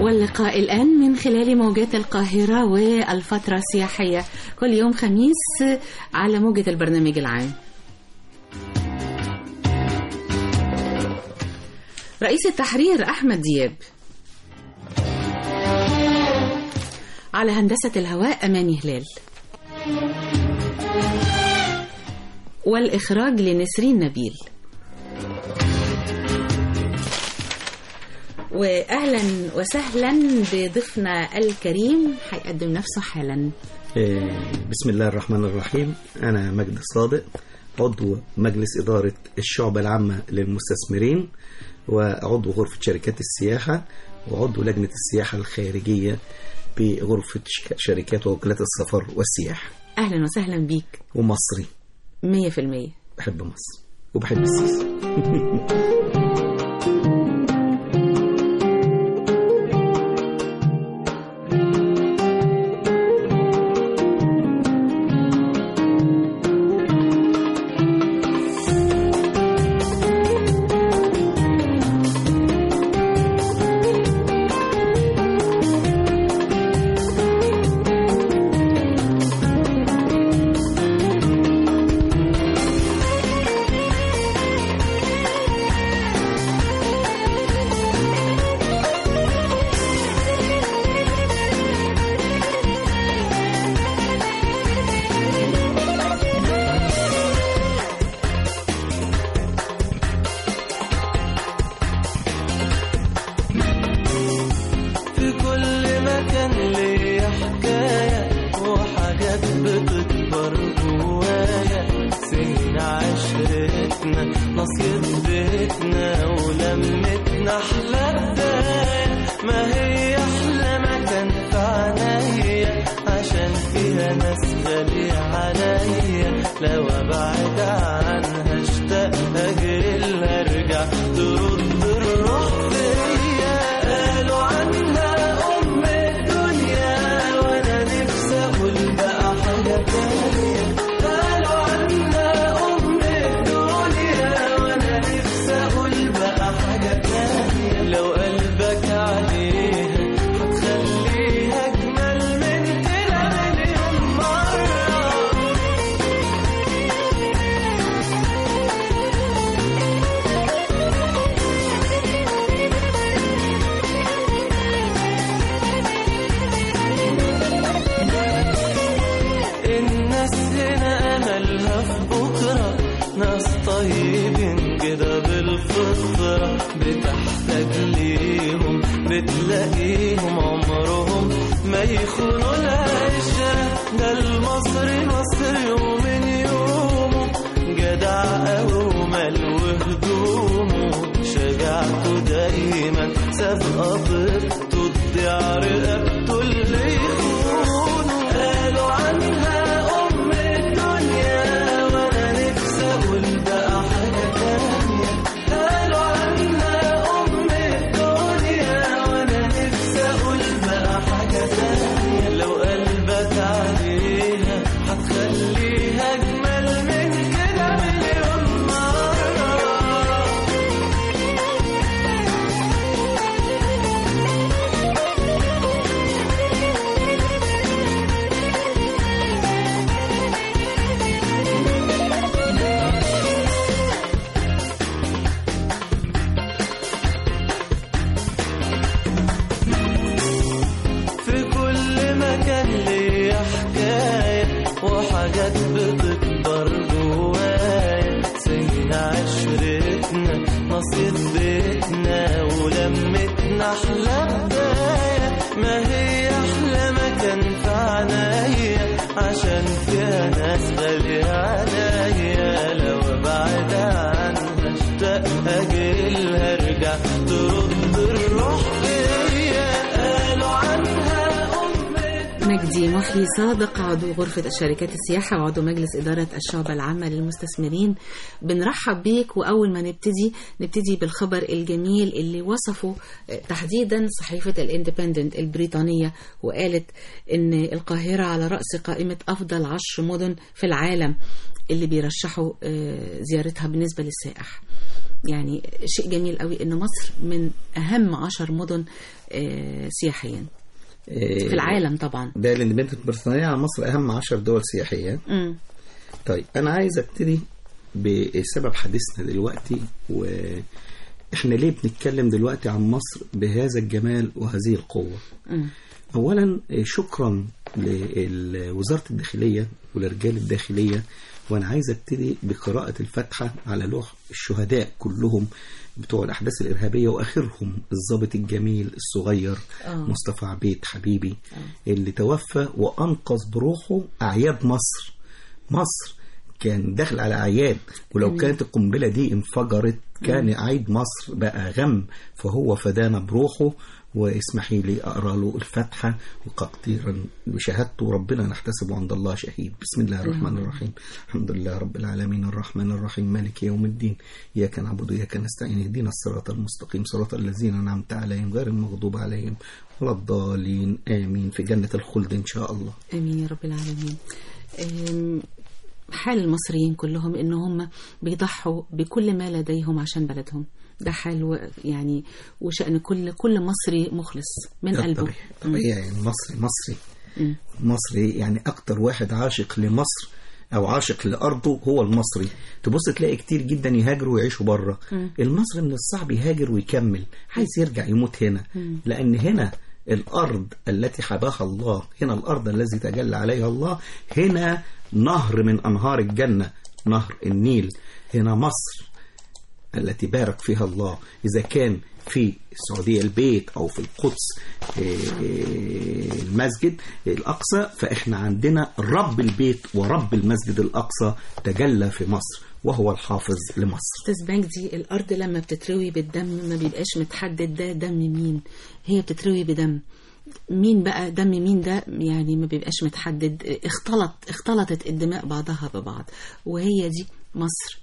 واللقاء الآن من خلال موجات القاهرة والفترة السياحية كل يوم خميس على موجة البرنامج العام رئيس التحرير أحمد دياب على هندسة الهواء أماني هلال والإخراج لنسرين نبيل واهلا وسهلا بضيفنا الكريم هيقدم نفسه حالا بسم الله الرحمن الرحيم أنا مجد صادق عضو مجلس إدارة الشعبة العامة للمستثمرين وعضو غرفة شركات السياحة وعضو لجنة السياحة الخارجية بغرفة شركات ووكالات السفر والسياحة اهلا وسهلا بيك ومصري 100% بحب مصر وبحب السيسي في كل مكان ليا حكاية وحاجات بتكبر جوايا سنين عشرتنا نصيب بيتنا ولمتنا أحلى بداية ما هي أحلى مكان في عينيا عشان فيها ناس غالية عليا لو أبعد عنها اشتاق أجيلها أرجع ترد الروح فيا قالوا عنها أم الدنيا وأنا نفسي أقول بقى حاجة تانية قالوا عنها أم الدنيا وأنا نفسي أقول بقى حاجة تانية لو قلبك عليها هتخليها أجمل من كده مليون مرة الناس هنا أملها في بكرة ناس طيبين كده بالفطرة بتحتاج ليهم بتلاقيهم عمرهم ما يخونوا العشرة ده المصري مصري ومن يومه جدع أوي ومال وهدومه شجاعته دايما سابقة طيبته تضيع رقبته اللي يخونه قالوا عنها أم الدنيا وأنا نفسي أقول بقى حاجة تانية قالوا عنها أم الدنيا وأنا نفسي أقول بقى حاجة تانية لو قلبك عليها هتخليها أجمل من كده مليون مرة في كل مكان ليا حكاية وحاجات بتكبر جوايا سنين عشرتنا نصيب بيتنا ولمتنا أحلى بداية ما هي أحلى مكان في عنايا عشان فيها ناس غالية عليا لو أبعد عنها اشتاق أجيلها أرجع ترد الروح فيا قالوا عنها أم مجدي محيي صادق عضو غرفة الشركات السياحة وعضو مجلس إدارة الشعبة العامة للمستثمرين بنرحب بيك وأول ما نبتدي نبتدي بالخبر الجميل اللي وصفه تحديدا صحيفة الاندبندنت البريطانية وقالت إن القاهرة على رأس قائمة أفضل عشر مدن في العالم اللي بيرشحوا زيارتها بالنسبة للسائح يعني شيء جميل قوي ان مصر من اهم عشر مدن آه، سياحيا في العالم طبعا ده الاندبندنت البريطانية على مصر أهم عشر دول سياحية مم. طيب أنا عايز أبتدي بسبب حديثنا دلوقتي وإحنا ليه بنتكلم دلوقتي عن مصر بهذا الجمال وهذه القوة مم. أولا شكرا لوزارة الداخلية ولرجال الداخلية وأنا عايز أبتدي بقراءة الفاتحة على لوح الشهداء كلهم بتوع الأحداث الإرهابية وآخرهم الضابط الجميل الصغير آه. مصطفى عبيد حبيبي اللي توفى وأنقذ بروحه أعياد مصر مصر كان داخل على أعياد ولو كانت القنبلة دي انفجرت كان عيد مصر بقى غم فهو فدانا بروحه واسمحي لي أقرأ له الفاتحة وتقديرا بشهادته ربنا نحتسبه عند الله شهيد بسم الله الرحمن الرحيم الحمد لله رب العالمين الرحمن الرحيم مالك يوم الدين إياك نعبد وإياك نستعين اهدنا الصراط المستقيم صراط الذين أنعمت عليهم غير المغضوب عليهم ولا الضالين آمين في جنة الخلد إن شاء الله امين يا رب العالمين أم، حال المصريين كلهم ان هم بيضحوا بكل ما لديهم عشان بلدهم ده حال و- يعني وشأن كل كل مصري مخلص من ده قلبه طبيعي طبيعي يعني مصري مصري مم. مصري يعني أكتر واحد عاشق لمصر أو عاشق لأرضه هو المصري تبص تلاقي كتير جدا يهاجروا ويعيشوا بره المصري من الصعب يهاجر ويكمل عايز يرجع يموت هنا لأن هنا الأرض التي حباها الله هنا الأرض الذي تجلى عليها الله هنا نهر من أنهار الجنة نهر النيل هنا مصر التي بارك فيها الله إذا كان في السعودية البيت أو في القدس إيه، إيه، المسجد الأقصى فإحنا عندنا رب البيت ورب المسجد الأقصى تجلى في مصر وهو الحافظ لمصر استاذ بنجدي الارض لما بتتروي بالدم ما بيبقاش متحدد ده دم مين هي بتتروي بدم مين بقى دم مين ده يعني ما بيبقاش متحدد اختلط اختلطت الدماء بعضها ببعض وهي دي مصر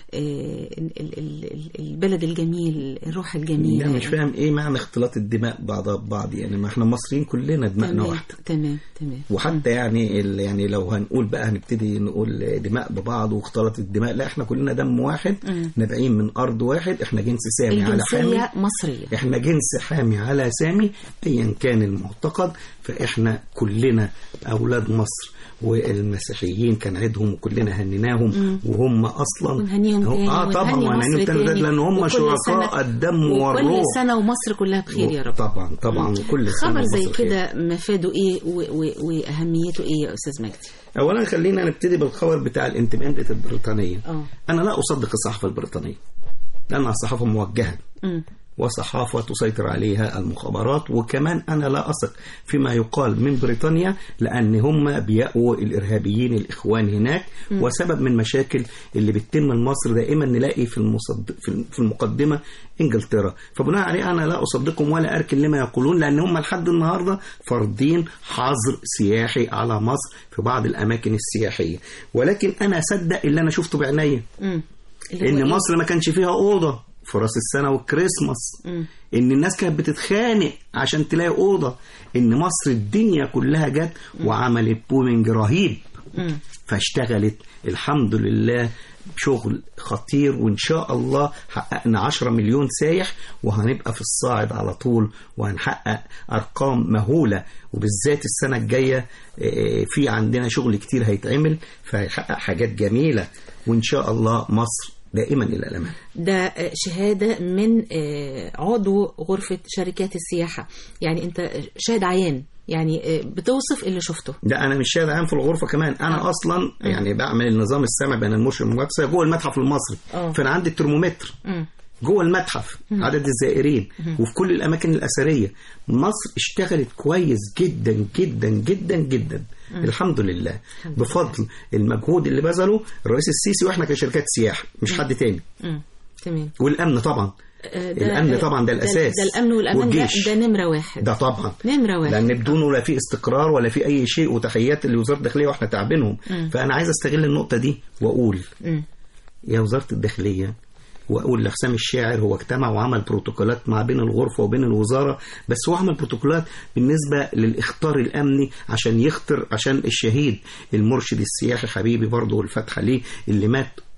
آه، ال- ال- ال- البلد الجميل الروح الجميلة يعني مش فاهم إيه معنى اختلاط الدماء بعضها ببعض يعني ما إحنا مصريين كلنا دماءنا تمام واحدة تمام تمام وحتى يعني ال- يعني لو هنقول بقى هنبتدي نقول دماء ببعض واختلط الدماء لا احنا كلنا دم واحد نابعين من ارض واحد احنا جنس سامي على حامي الجنسية مصرية احنا جنس حامي على سامي ايا كان المعتقد فاحنا كلنا اولاد مصر والمسيحيين كان عيدهم وكلنا هنيناهم وهم اصلا ونهنيهم هو- تاني اه طبعا ونهني وهنهنيهم مصر تاني تاني لان هم وكل شركاء سنة- الدم وكل والروح سنة ومصر كلها بخير يا رب طبعا طبعا وكل سنه خبر زي مصر خير. كده مفاده ايه و- و- واهميته ايه يا استاذ مجدي اولا خلينا نبتدي بالخبر بتاع الانتماءات البريطانيه اه انا لا اصدق الصحافه البريطانيه لانها صحافه موجهه أمم. وصحافة تسيطر عليها المخابرات وكمان أنا لا أثق فيما يقال من بريطانيا لأن هم بيأووا الإرهابيين الإخوان هناك وسبب من مشاكل اللي بتتم لمصر دائما نلاقي في المصد... في في المقدمة إنجلترا فبناء عليه أنا لا أصدقهم ولا أركن لما يقولون لأن هم لحد النهاردة فرضين حظر سياحي على مصر في بعض الأماكن السياحية ولكن أنا أصدق اللي أنا شفته بعينيا أمم. اللي هو ان إيه؟ مصر ما كانش فيها اوضه في راس السنه والكريسماس مم. ان الناس كانت بتتخانق عشان تلاقي اوضه ان مصر الدنيا كلها جت وعملت بومينج رهيب أمم. فاشتغلت الحمد لله شغل خطير وان شاء الله حققنا 10 مليون سايح وهنبقى في الصاعد على طول وهنحقق ارقام مهوله وبالذات السنه الجايه آه، في عندنا شغل كتير هيتعمل فهيحقق حاجات جميله وان شاء الله مصر دائما الى الامام ده آه، شهادة من آه، عضو غرفة شركات السياحة يعني انت شاهد عيان يعني آه، بتوصف اللي شفته ده انا مش شاهد عام في الغرفه كمان انا اصلا يعني بعمل النظام السمع بين المرشد والمجسة جوه المتحف المصري آه. فانا عندي الترمومتر أمم. جوه المتحف عدد الزائرين وفي كل الاماكن الاثريه مصر اشتغلت كويس جدا جدا جدا جدا الحمد لله بفضل المجهود اللي بذله الرئيس السيسي واحنا كشركات سياحه مش حد تاني أمم. تمام والامن طبعا آه، ده- الامن طبعا ده الاساس ده الامن والامان ده, والجيش. ده نمرة واحد ده طبعا نمرة واحد لان بدونه لا في استقرار ولا في اي شيء وتحيات لوزاره الداخليه واحنا تعبينهم فانا عايز استغل النقطه دي واقول أمم. يا وزارة الداخلية وأقول لحسام الشاعر هو اجتمع وعمل بروتوكولات مع بين الغرفة وبين الوزارة بس هو عمل بروتوكولات بالنسبة للإخطار الأمني عشان يخطر عشان الشهيد المرشد السياحي حبيبي برضه والفتحة ليه اللي مات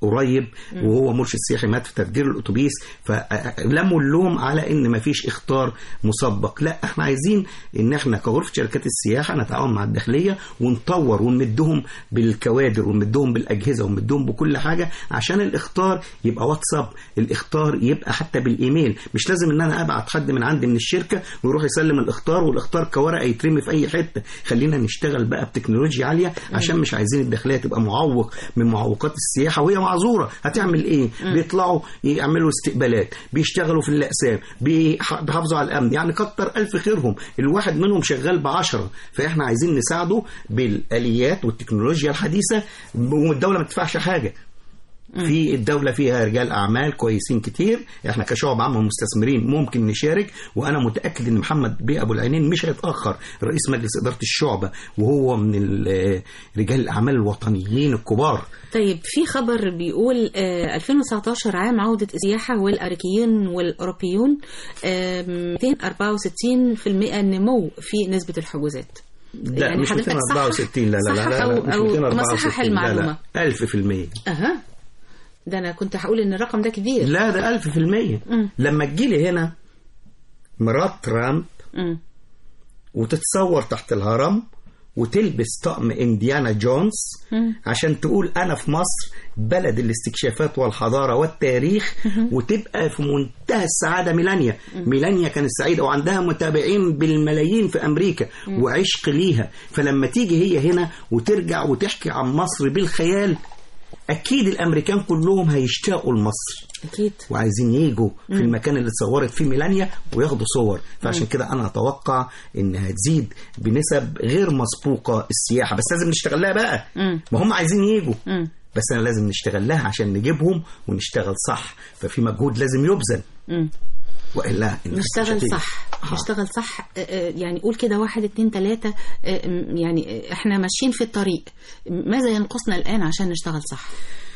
قريب وهو مرشد سياحي مات في تفجير الاتوبيس فلموا اللوم على ان مفيش اختار مسبق لا احنا عايزين ان احنا كغرفه شركات السياحه نتعاون مع الداخليه ونطور ونمدهم بالكوادر ونمدهم بالاجهزه ونمدهم بكل حاجه عشان الاختار يبقى واتساب الاختار يبقى حتى بالايميل مش لازم ان انا ابعت حد من عندي من الشركه ويروح يسلم الاختار والاختار كورقه يترمي في اي حته خلينا نشتغل بقى بتكنولوجيا عاليه عشان مش عايزين الداخليه تبقى معوق من معوقات السياحه وهي معذوره هتعمل ايه بيطلعوا يعملوا استقبالات بيشتغلوا في الاقسام بيح- بيحافظوا على الامن يعني كتر الف خيرهم الواحد منهم شغال بعشرة فاحنا عايزين نساعده بالاليات والتكنولوجيا الحديثه والدوله ما تدفعش حاجه في الدولة فيها رجال أعمال كويسين كتير احنا كشعب عام ومستثمرين ممكن نشارك وأنا متأكد إن محمد بيه أبو العينين مش هيتأخر رئيس مجلس إدارة الشعبة وهو من ال- رجال الأعمال الوطنيين الكبار طيب في خبر بيقول آه 2019 عام عودة السياحة والأمريكيين والأوروبيون آه 264% نمو في نسبة الحجوزات لا يعني مش حضرتك 264 لا لا لا صحح لا, أو- لا مش أو 264 مصحح لا المعلومة. لا 1000% أها ده أنا كنت هقول إن الرقم ده كبير لا ده 1000% مم. لما تجيلي هنا مرات ترامب مم. وتتصور تحت الهرم وتلبس طقم انديانا جونز مم. عشان تقول انا في مصر بلد الاستكشافات والحضاره والتاريخ وتبقى في منتهى السعاده ميلانيا ميلانيا كانت سعيده وعندها متابعين بالملايين في امريكا وعشق ليها فلما تيجي هي هنا وترجع وتحكي عن مصر بالخيال اكيد الامريكان كلهم هيشتاقوا لمصر أكيد وعايزين يجوا في المكان اللي اتصورت فيه ميلانيا وياخدوا صور فعشان كده انا اتوقع انها تزيد بنسب غير مسبوقه السياحه بس لازم نشتغل لها بقى مم. ما هم عايزين يجوا مم. بس انا لازم نشتغل لها عشان نجيبهم ونشتغل صح ففي مجهود لازم يبذل مم. والا الناس مش نشتغل هتيجي. صح آه. نشتغل صح آه، آه، يعني قول كده واحد اتنين تلاتة آه، م- يعني آه، احنا ماشيين في الطريق ماذا ينقصنا الآن عشان نشتغل صح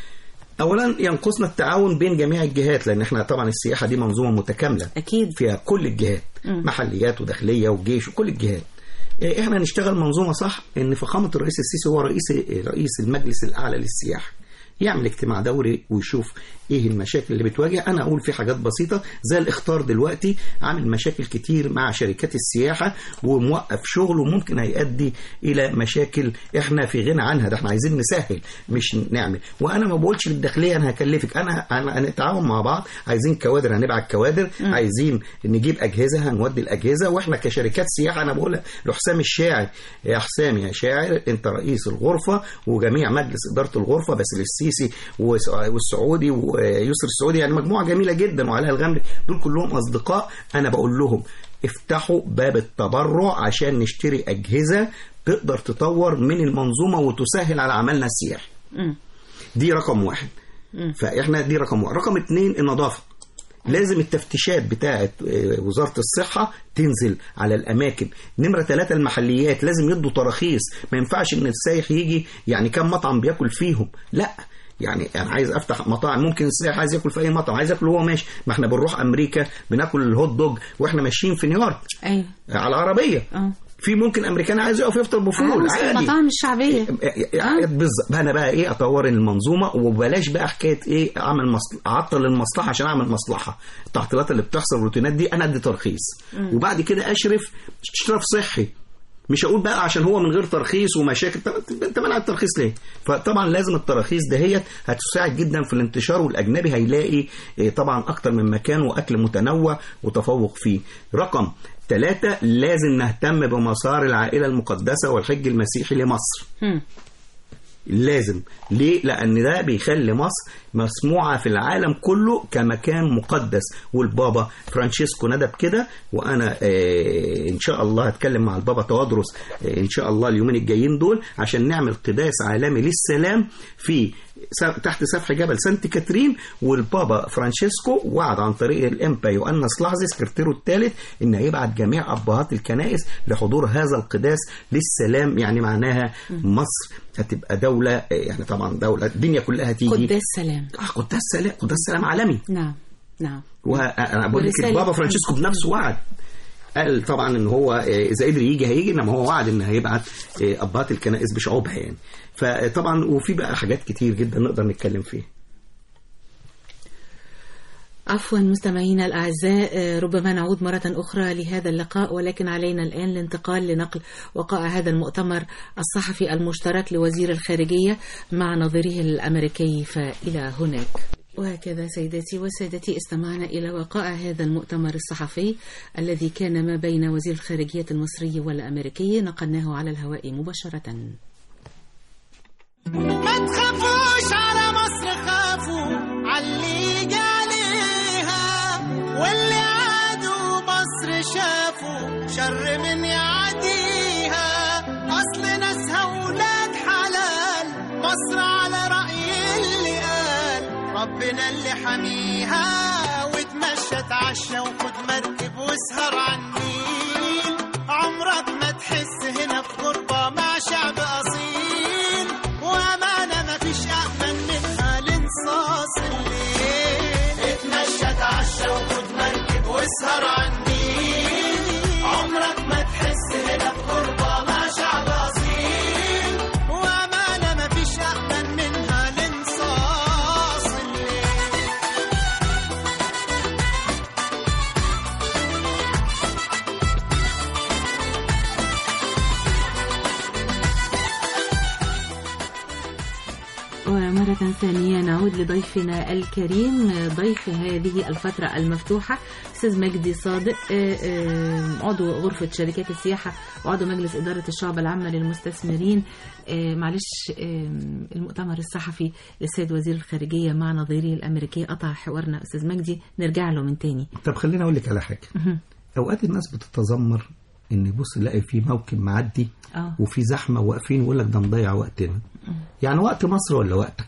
اولا ينقصنا التعاون بين جميع الجهات لان احنا طبعا السياحه دي منظومه متكامله أكيد فيها كل الجهات مم. محليات وداخليه وجيش وكل الجهات إيه، احنا نشتغل منظومه صح ان فخامه الرئيس السيسي هو رئيس رئيس المجلس الاعلى للسياحه يعمل اجتماع دوري ويشوف ايه المشاكل اللي بتواجه انا اقول في حاجات بسيطه زي الاختار دلوقتي عامل مشاكل كتير مع شركات السياحه وموقف شغل وممكن هيؤدي الى مشاكل احنا في غنى عنها ده احنا عايزين نسهل مش نعمل وانا ما بقولش للداخليه انا هكلفك انا انا هنتعاون مع بعض عايزين كوادر هنبعت كوادر عايزين نجيب اجهزه هنودي الاجهزه واحنا كشركات سياحه انا بقول لحسام الشاعر يا حسام يا شاعر انت رئيس الغرفه وجميع مجلس اداره الغرفه بس للسيسي وس- والسعودي ويسر السعودي يعني مجموعه جميله جدا وعلاء الغمري دول كلهم اصدقاء انا بقول لهم افتحوا باب التبرع عشان نشتري اجهزه تقدر تطور من المنظومه وتسهل على عملنا السياحي مم. دي رقم واحد مم. فاحنا دي رقم واحد رقم اتنين النظافه لازم التفتيشات بتاعه آه، وزاره الصحه تنزل على الاماكن نمره ثلاثة المحليات لازم يدوا تراخيص ما ينفعش ان السايح يجي يعني كم مطعم بياكل فيهم لا يعني انا عايز افتح مطاعم ممكن السائح عايز ياكل في اي مطعم عايز ياكل وهو ماشي ما احنا بنروح امريكا بناكل الهوت دوج واحنا ماشيين في نيويورك أيوه على العربيه اه في ممكن امريكان عايز يقف يفطر بفول عاوز في عادي المطاعم الشعبية آه. بالظبط انا بقى ايه اطور المنظومه وبلاش بقى حكايه ايه اعمل مصل... اعطل المصلحه عشان اعمل مصلحه التعطيلات اللي بتحصل الروتينات دي انا ادي ترخيص وبعد كده اشرف اشتراف صحي مش هقول بقى عشان هو من غير ترخيص ومشاكل طب انت منع الترخيص ليه؟ فطبعا لازم التراخيص دهيت هتساعد جدا في الانتشار والاجنبي هيلاقي إيه، طبعا اكتر من مكان واكل متنوع وتفوق فيه. رقم ثلاثة لازم نهتم بمسار العائلة المقدسة والحج المسيحي لمصر. مم. لازم ليه لان ده بيخلي مصر مسموعه في العالم كله كمكان مقدس والبابا فرانشيسكو ندب كده وانا آه ان شاء الله هتكلم مع البابا توادرس آه ان شاء الله اليومين الجايين دول عشان نعمل قداس عالمي للسلام في س- تحت سفح جبل سانت كاترين والبابا فرانشيسكو وعد عن طريق الامبا يوانس لحظي سكرتيره الثالث ان هيبعت جميع ابهات الكنائس لحضور هذا القداس للسلام يعني معناها مصر هتبقى دوله يعني طبعا دوله الدنيا كلها تيجي قداس سلام آه، قداس سلام قداس سلام عالمي نعم نعم وانا بقول لك ورسالة البابا فرانشيسكو بنفسه وعد قال طبعا ان هو آه، اذا قدر يجي هيجي انما هو وعد ان هيبعت آه، ابات الكنائس بشعوبها يعني فطبعا وفي بقى حاجات كتير جدا نقدر نتكلم فيها عفوا مستمعينا الأعزاء آه، ربما نعود مرة أخرى لهذا اللقاء ولكن علينا الآن الانتقال لنقل وقائع هذا المؤتمر الصحفي المشترك لوزير الخارجية مع نظيره الأمريكي فإلى هناك وهكذا سيداتي وسادتي استمعنا إلى وقائع هذا المؤتمر الصحفي الذي كان ما بين وزير الخارجية المصري والأمريكي نقلناه على الهواء مباشرة ما تخافوش على مصر خافوا علي عليها واللي عادوا مصر شافوا شر من يعديها اصل ناسها ولاد حلال مصر على رأي اللي قال ربنا اللي حميها وتمشى تعشى وخد مركب واسهر على النيل عمرك ما تحس هنا بغربة مع شعب أصيل وأمانة مفيش أأمن منها لانصاص الليل اتمشى تعشى وخد مركب واسهر على النيل عمرك ما تحس هنا بغربة مع شعب أصيل وأمانة مفيش أأمن منها لانصاص الليل ومرة ثانية نعود لضيفنا الكريم ضيف هذه الفترة المفتوحة أستاذ مجدي صادق آه، آه، عضو غرفة شركات السياحة وعضو مجلس إدارة الشعب العامة للمستثمرين آه، معلش آه، المؤتمر الصحفي للسيد وزير الخارجية مع نظيره الأمريكي قطع حوارنا أستاذ مجدي نرجع له من تاني طب خليني اقول لك على حاجه اوقات الناس بتتذمر ان يبص يلاقي في موكب معدي اه وفي زحمه واقفين ويقول لك ده نضيع وقتنا يعني وقت مصر ولا وقتك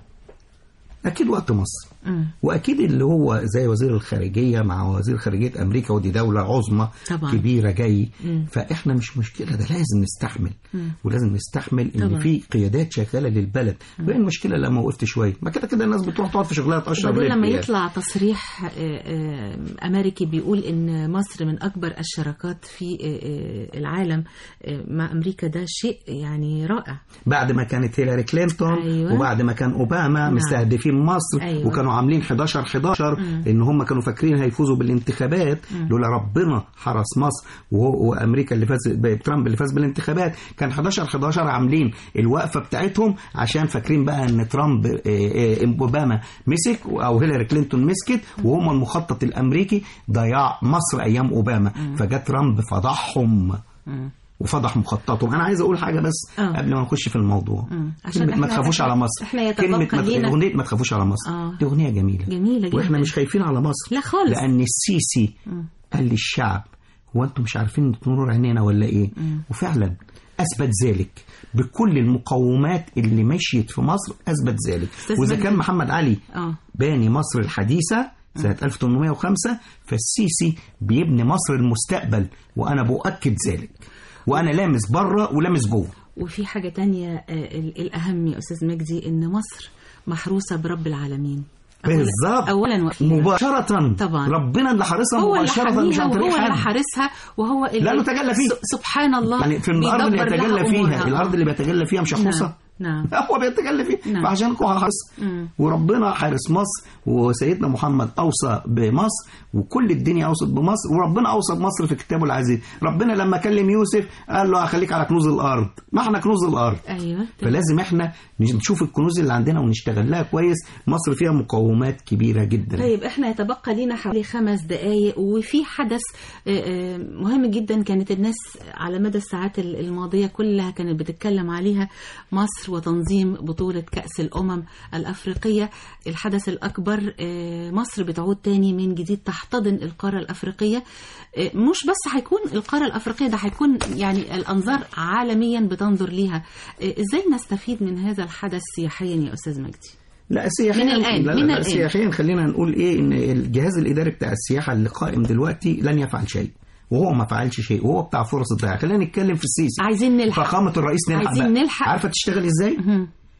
اكيد وقت مصر مم. واكيد اللي هو زي وزير الخارجيه مع وزير خارجيه امريكا ودي دوله عظمى طبعا. كبيره جاي مم. فاحنا مش مشكله ده لازم نستحمل مم. ولازم نستحمل ان طبعا. في قيادات شغاله للبلد وايه المشكله لما وقفت شويه ما كده كده الناس بتروح تقعد في شغلها تقشر وبعدين لما رجل يعني. يطلع تصريح آه، آه، أمريكي بيقول إن مصر من أكبر الشراكات في آه، آه، العالم آه، مع أمريكا ده شيء يعني رائع بعد ما كانت هيلاري كلينتون أيوة. وبعد ما كان اوباما نعم. مستهدفين مصر أيوة. وكانوا عاملين 11 11 ان هم كانوا فاكرين هيفوزوا بالانتخابات لولا ربنا حرس مصر وهو وامريكا اللي فاز ب- ترامب اللي فاز بالانتخابات كان 11 11 عاملين الوقفه بتاعتهم عشان فاكرين بقى ان ترامب آه، آه، اوباما مسك او هيلاري كلينتون مسكت وهم المخطط الامريكي ضياع مصر ايام اوباما فجاء ترامب فضحهم مم. وفضح مخططهم انا عايز اقول حاجه بس آه. قبل ما نخش في الموضوع مم. عشان كلمة ما إحنا- تخافوش إحنا- على مصر إحنا يتبقى كلمة ما لينا- أغنية ما تخافوش على مصر آه. دي أغنية جميلة جميلة وإحنا جداً. مش خايفين على مصر لا خالص. لأن السيسي قال للشعب هو أنتم مش عارفين نور عينينا ولا إيه وفعلا أثبت ذلك بكل المقومات اللي مشيت في مصر أثبت ذلك أستاذ وإذا مجدي. كان محمد علي اه باني مصر الحديثة سنة 1805 فالسيسي بيبني مصر المستقبل وأنا بؤكد ذلك وأنا لامس بره ولامس جوه وفي حاجة تانية آه، ال- الأهم يا أستاذ مجدي إن مصر محروسة برب العالمين أولاً- بالظبط أولا وأخيرا مباشرة طبعا. ربنا اللي حارسها هو اللي مباشرة مش حاميها عن طريق وهو اللي حد حارسها وهو اللي لأنه تجلى فيه. س- سبحان الله يعني في الارض اللي بيدبر لها يتجلى فيها أمورها. الارض اللي بيتجلى فيها مش حرصه نعم هو بيتجلى فيه نعم. فعشان كده حرص مم. وربنا حارس مصر وسيدنا محمد اوصى بمصر وكل الدنيا اوصت بمصر وربنا اوصى بمصر في كتابه العزيز ربنا لما كلم يوسف قال له هخليك على كنوز الارض ما احنا كنوز الارض أيوه فلازم احنا نشوف الكنوز اللي عندنا ونشتغل لها كويس مصر فيها مقومات كبيره جدا طيب احنا يتبقى لنا حوالي خمس دقايق وفي حدث آه، آه، مهم جدا كانت الناس على مدى الساعات ال- الماضية كلها كانت بتتكلم عليها مصر وتنظيم بطولة كأس الأمم الأفريقية الحدث الأكبر آه، مصر بتعود تاني من جديد تحتضن القارة الأفريقية آه، مش بس هيكون القارة الأفريقية ده هيكون يعني الأنظار عالميا بتنظر ليها آه، إزاي نستفيد من هذا الحدث سياحيا يا أستاذ مجدي؟ لا سياحيا من الآن، لا من لا لا الآن. سياحيا خلينا نقول ايه ان الجهاز الاداري بتاع السياحه اللي قائم دلوقتي لن يفعل شيء وهو ما فعلش شيء وهو بتاع فرص الضياع خلينا نتكلم في السيسي عايزين نلحق فخامه الرئيس نلحق عايزين بقى. نلحق. عارفه تشتغل ازاي مهم.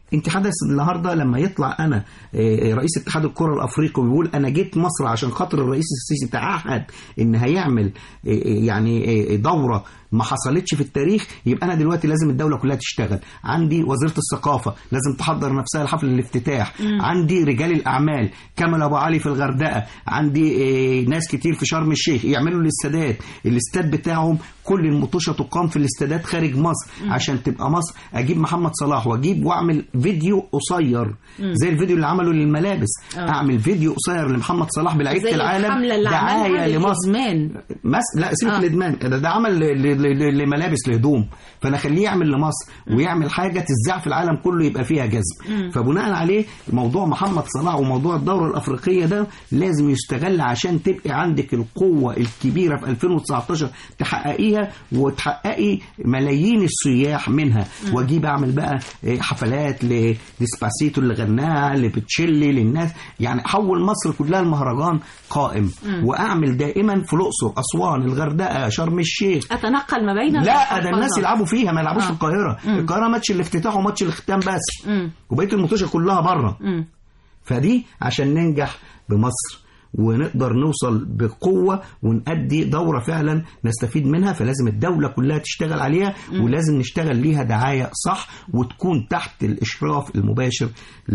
انت حدث النهارده لما يطلع انا آه، رئيس اتحاد الكره الافريقي ويقول انا جيت مصر عشان خاطر الرئيس السيسي تعهد ان هيعمل آه، آه، يعني آه، دوره ما حصلتش في التاريخ يبقى انا دلوقتي لازم الدوله كلها تشتغل عندي وزيره الثقافه لازم تحضر نفسها لحفل الافتتاح عندي رجال الاعمال كمال ابو علي في الغردقه عندي آه، ناس كتير في شرم الشيخ يعملوا الاستادات الاستاد بتاعهم كل المطوشه تقام في الاستادات خارج مصر عشان تبقى مصر اجيب محمد صلاح واجيب واعمل فيديو قصير زي الفيديو اللي عمله للملابس آه. اعمل فيديو قصير لمحمد صلاح بلعيبه زي العالم الحملة اللي عملها دعايه لمصر للإدمان مس... لا سيبك آه. آه. الادمان ده, ده عمل ل... ل... ل... لملابس لهدوم فانا اخليه يعمل لمصر ويعمل حاجه تذاع في العالم كله يبقى فيها جذب فبناء عليه موضوع محمد صلاح وموضوع الدوره الافريقيه ده لازم يستغل عشان تبقى عندك القوه الكبيره في 2019 تحققيها وتحققي ملايين السياح منها واجيب اعمل بقى إيه، حفلات لديسباسيتو اللي غناها لبتشيلي للناس يعني احول مصر كلها المهرجان قائم واعمل دائما في الاقصر اسوان الغردقه شرم الشيخ اتنقل ما بين لا ده المحافظات. الناس يلعبوا فيها ما يلعبوش آه. في القاهره مم. القاهره ماتش الافتتاح وماتش الاختتام بس مم. وبقيه المطوشه كلها بره مم. فدي عشان ننجح بمصر ونقدر نوصل بقوة ونأدي دورة فعلا نستفيد منها فلازم الدولة كلها تشتغل عليها ولازم نشتغل ليها دعاية صح وتكون تحت الإشراف المباشر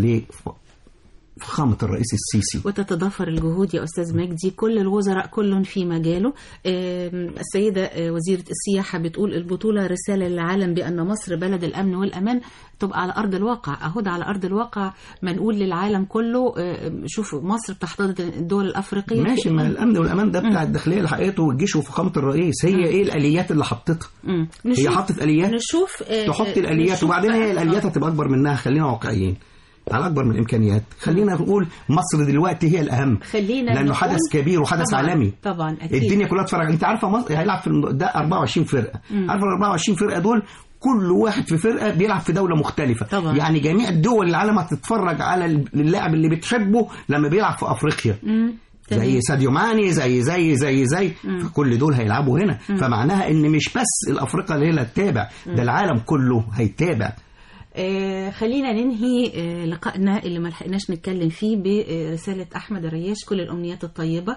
لفخامة الرئيس السيسي وتتضافر الجهود يا أستاذ مجدي كل الوزراء كل في مجاله آم، السيدة آه، وزيرة السياحة بتقول البطولة رسالة للعالم بأن مصر بلد الأمن والأمان تبقى على أرض الواقع أهو ده على أرض الواقع ما نقول للعالم كله آه، شوفوا مصر بتحتضن الدول الأفريقية ماشي في- ما الأمن والأمان ده بتاع الداخلية اللي حققته والجيش وفخامة الرئيس هي إيه الآليات اللي حطتها مم. هي نشوف حطت آليات نشوف آه، تحط آه، الاليات نشوف وبعدين بقى- هي الاليات آه. هتبقى اكبر منها خلينا واقعيين على اكبر من الامكانيات خلينا نقول مصر دلوقتي هي الاهم خلينا لانه نقول- حدث كبير وحدث طبعاً، عالمي طبعا أكيد الدنيا كلها تتفرج انت عارفه مصر هيلعب في الم- ده 24 فرقه عارفه ال 24 فرقه دول كل واحد في فرقه بيلعب في دوله مختلفه طبعاً. يعني جميع الدول العالم هتتفرج على اللاعب اللي بتحبه لما بيلعب في افريقيا مم. تمام. زي ساديو ماني زي زي زي زي فكل دول هيلعبوا هنا فمعناها ان مش بس الافريقيا اللي هي اللي هتتابع ده العالم كله هيتابع آه خلينا ننهي آه لقائنا اللي ما لحقناش نتكلم فيه برسالة أحمد الرياش كل الأمنيات الطيبة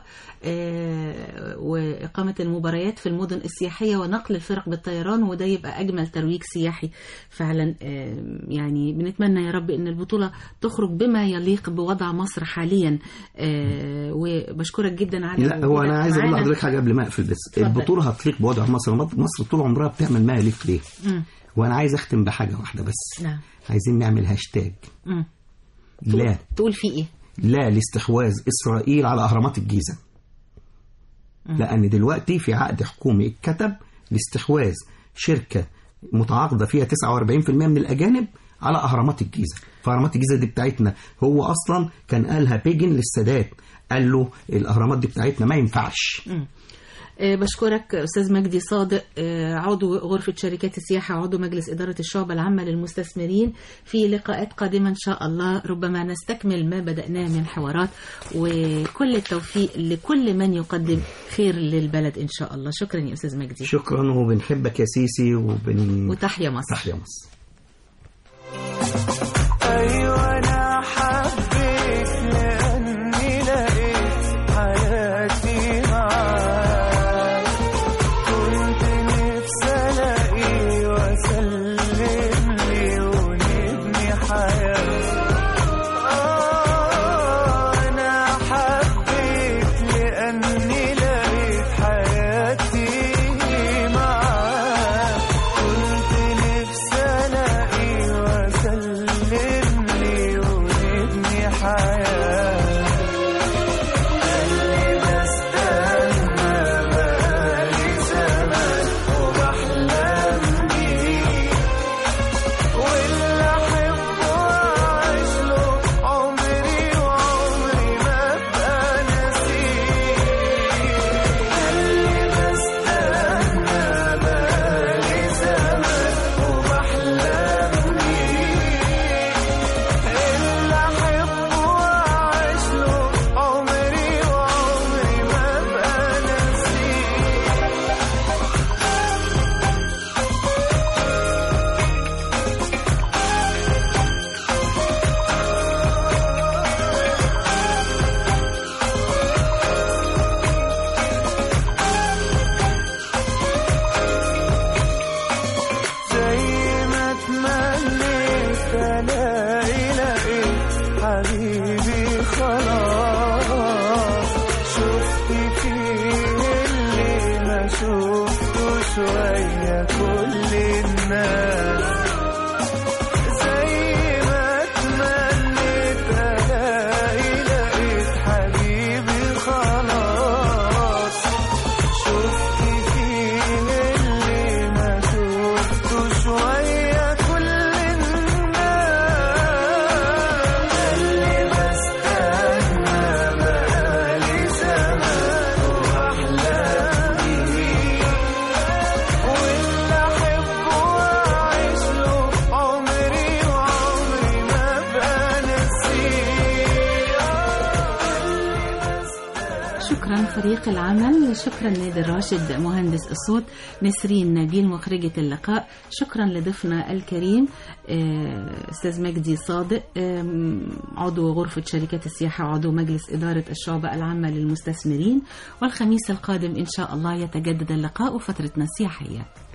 آه وإقامة المباريات في المدن السياحية ونقل الفرق بالطيران وده يبقى أجمل ترويج سياحي فعلا آه يعني بنتمنى يا رب إن البطولة تخرج بما يليق بوضع مصر حاليا آه وبشكرك جدا على لا هو انا وجودك عايز اقول معانا. لحضرتك حاجه قبل ما اقفل بس اتفضل. البطوله هتليق بوضع مصر مصر طول عمرها بتعمل ما يليق ليه مم. وانا عايز اختم بحاجه واحده بس نعم عايزين نعمل هاشتاج مم. لا تقول فيه إيه؟ لا لاستحواذ اسرائيل على اهرامات الجيزه لان دلوقتي في عقد حكومي اتكتب لاستحواذ شركه متعاقده فيها 49% من الاجانب على اهرامات الجيزه فاهرامات الجيزه دي بتاعتنا هو اصلا كان قالها بيجن للسادات قال له الاهرامات دي بتاعتنا ما ينفعش آه، بشكرك أستاذ مجدي صادق آه، عضو غرفة شركات السياحة عضو مجلس إدارة الشعب العامة للمستثمرين في لقاءات قادمة إن شاء الله ربما نستكمل ما بدأناه من حوارات وكل التوفيق لكل من يقدم خير للبلد إن شاء الله شكرا يا أستاذ مجدي شكرا وبنحبك يا سيسي وبن وتحيا مصر تحيا مصر أيوة أنا حبيت لأني لقيت حياتي معاك كنت نفسي ألاقي وأسلم لي ونبني حياة آه أنا حبيت لأني لقيت حياتي معاك كنت نفسي ألاقي وأسلم لي شكرا فريق العمل شكرا نادر راشد مهندس الصوت نسرين نبيل مخرجة اللقاء شكرا لضيفنا الكريم آه، أستاذ مجدي صادق آم، عضو غرفة شركات السياحة وعضو مجلس إدارة الشعبة العامة للمستثمرين والخميس القادم إن شاء الله يتجدد اللقاء وفترتنا السياحية